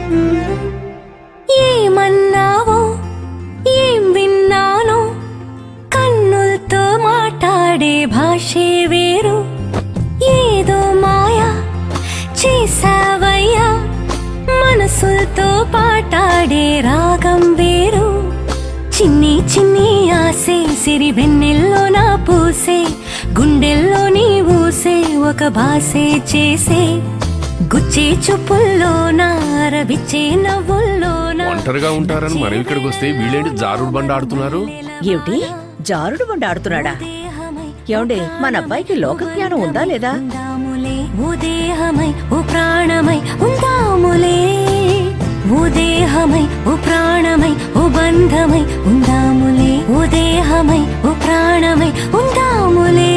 ఏమన్నావో ఏం విన్నానో కన్నులతో మాట్లాడే భాషే వేరు ఏదో మాయా చేసావయ్యా మనసులతో పాటాడే రాగం వేరు చిన్ని చిన్ని ఆసే సిరి వెన్నెల్లో నా పూసే గుండెల్లో నీ ఊసే ఒక భాసే చేసే గుచ్చే చూపుల్లో నా రవిచ్చే నవ్వుల్లో నా ఒంటరిగా ఉంటారని మనం ఇక్కడికి వస్తే వీళ్ళేంటి జారుడు బండ ఆడుతున్నారు ఏమిటి జారుడు బండి ఆడుతున్నాడా ఏమండి మన అబ్బాయికి లోక జ్ఞానం ఉందా లేదా ఉందాములే ఓ దేహమై ఓ ప్రాణమై ఉందాములే ఓ దేహమై ఓ ప్రాణమై ఓ బంధమై ఉందాములే ఓ దేహమై ఓ ప్రాణమై ఉందాములే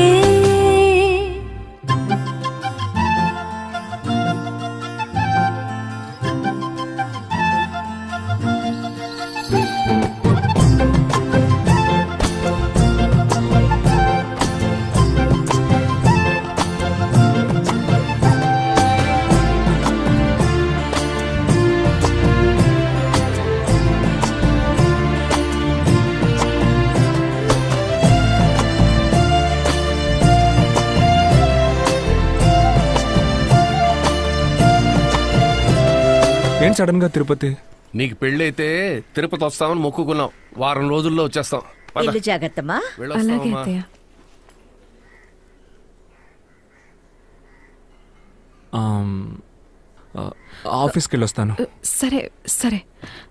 ఏంటి సడన్ గా తిరుపతి నీకు పెళ్ళైతే తిరుపతి వస్తామని మొక్కుకున్నాం వారం రోజుల్లో వచ్చేస్తాం పద. ఇల్లు జాగ్రత్తమ్మా వెళ్ళొస్తామమ్మా. ఆమ్, ఆ, ఆఫీస్కి వెళ్ళొస్తాను సరే సరే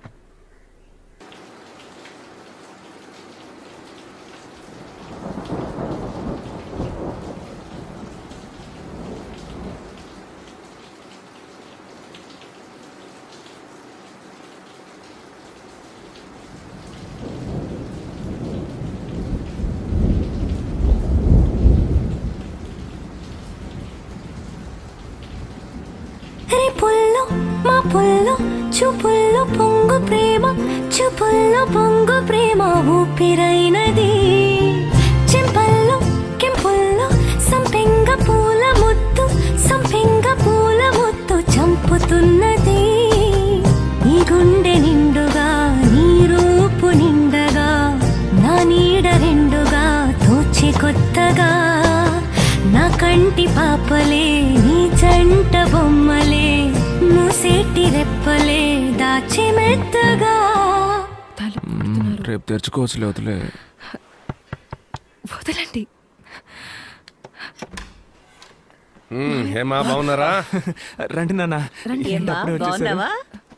రేపుల్లో మా పుల్లో చూపుల్లో పొంగు ప్రేమ చూపుల్లో పొంగు ప్రేమ ఊపిరైనది చెంపల్లో కెంపుల్లో సంపెంగ పూల ముద్దు సంపెంగ పూల ముద్దు చంపుతున్నది ఈ గుండె నిండుగా నీ రూపు నిండగా నా నీడ రెండుగా తోచి కొత్తగా నా కంటి పాపలే నీ జంట బొమ్మలే మూసేటి రెప్పలే దాచి మెత్తగా మ్మ్, రేపు తెరుచుకోవచ్చులే వదిలే వదలండి ఉమ్, హేమా బాగున్నారా రండి నాన్న రండి ఏంటి అమ్మా అప్పుడే వచ్చేసారు? బాగున్నావా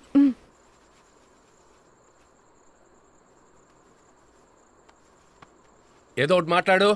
ఏదో ఒకటి మాట్లాడు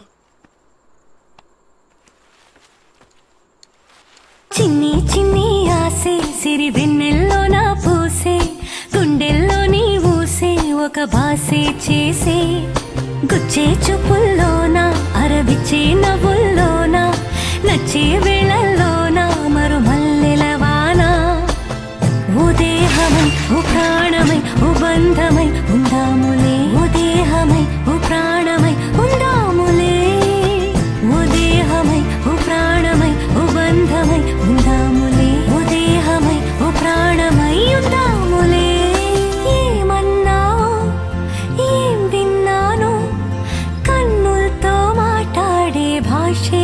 చిన్ని చిన్ని ఆసే సిరి వెన్నెల్లో నా పూసే గుండెల్లో నీ ఊసే ఒక బాసే చేసే గుచ్చే చూపుల్లోన అరవిచ్చే నవ్వుల్లోన నచ్చే వేళల్లోన మరు మల్లెల వాన ఓ దేహమై ఓ ప్రాణమై ఓ బంధమై ఉందాములే ఓ దేహమై ఓ ప్రాణమై ఉందాములే ఓ దేహమై ఓ ప్రాణమై ఓ బంధమై ఉందాములే ఓ దేహమై ఓ ప్రాణమై ఉందాములే ఏమన్నావో ఏం విన్నానో కన్నులతో మాట్లాడే భాషే